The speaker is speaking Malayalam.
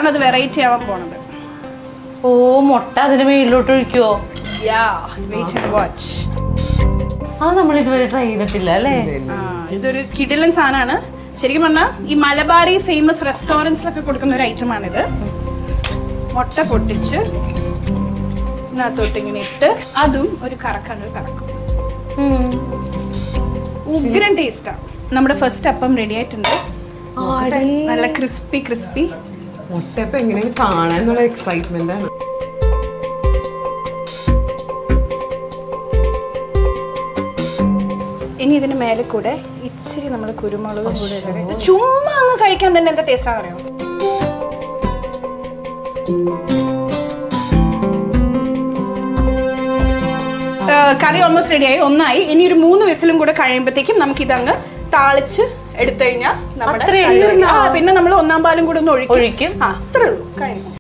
അത് വെറൈറ്റി ആവാൻ പോണത് ഓ മുട്ട അതിന് മേളിലോട്ട് ഒഴിക്കുവോ യാ വെയിറ്റ് ആൻഡ് വാച്ച് അത് നമ്മൾ ഇതുവരെ ട്രൈ ചെയ്തിട്ടില്ല അല്ലേ ഇതൊരു കിടിലൻ സാധനമാണ് ശരിക്കും പറഞ്ഞാൽ ഈ മലബാറി ഫേമസ് റെസ്റ്റോറൻറ്റ്സിലൊക്കെ കൊടുക്കുന്ന ഒരു ഐറ്റമാണിത് മുട്ട പൊട്ടിച്ച് ഇതിനകത്തോട്ട് ഇങ്ങനെ ഇട്ട് അതും ഒരു കറക്കാണ് ഒരു കറക്കും ഉം. ഉഗ്രൻ ടേസ്റ്റാണ് നമ്മുടെ ഫസ്റ്റ് അപ്പം റെഡി ആയിട്ടുണ്ട് നല്ല ക്രിസ്പി ക്രിസ്പി മുട്ടയപ്പം എങ്ങനെയാണ് കാണാനുള്ള എക്സൈറ്റ്മെന്റ് ആണ് ഇനി ഇതിന് മേലെ കൂടെ ഇച്ചിരി നമ്മൾ കുരുമുളകും കൂടെ ഇടണം. ഇത് ചുമ്മാ അങ്ങ് കഴിക്കാൻ തന്നെ എന്താ ടേസ്റ്റ് അറിയാം കറി ഓൾമോസ്റ്റ് റെഡിയായി ഒന്നായി ഇനി ഒരു മൂന്ന് വിസിലും കൂടെ കഴിയുമ്പോഴത്തേക്കും നമുക്ക് ഇതങ്ങ് താളിച്ച് എടുത്തു കഴിഞ്ഞാൽ നമ്മുടെ അത്രയേ കറി ഉള്ളൂ. ready. ആ, പിന്നെ നമ്മൾ ഒന്നാം പാലും കൂടെ ഒന്ന് ഒഴിക്കും ഒഴിക്കും. ആ അത്രേ ഉള്ളൂ കഴിഞ്ഞു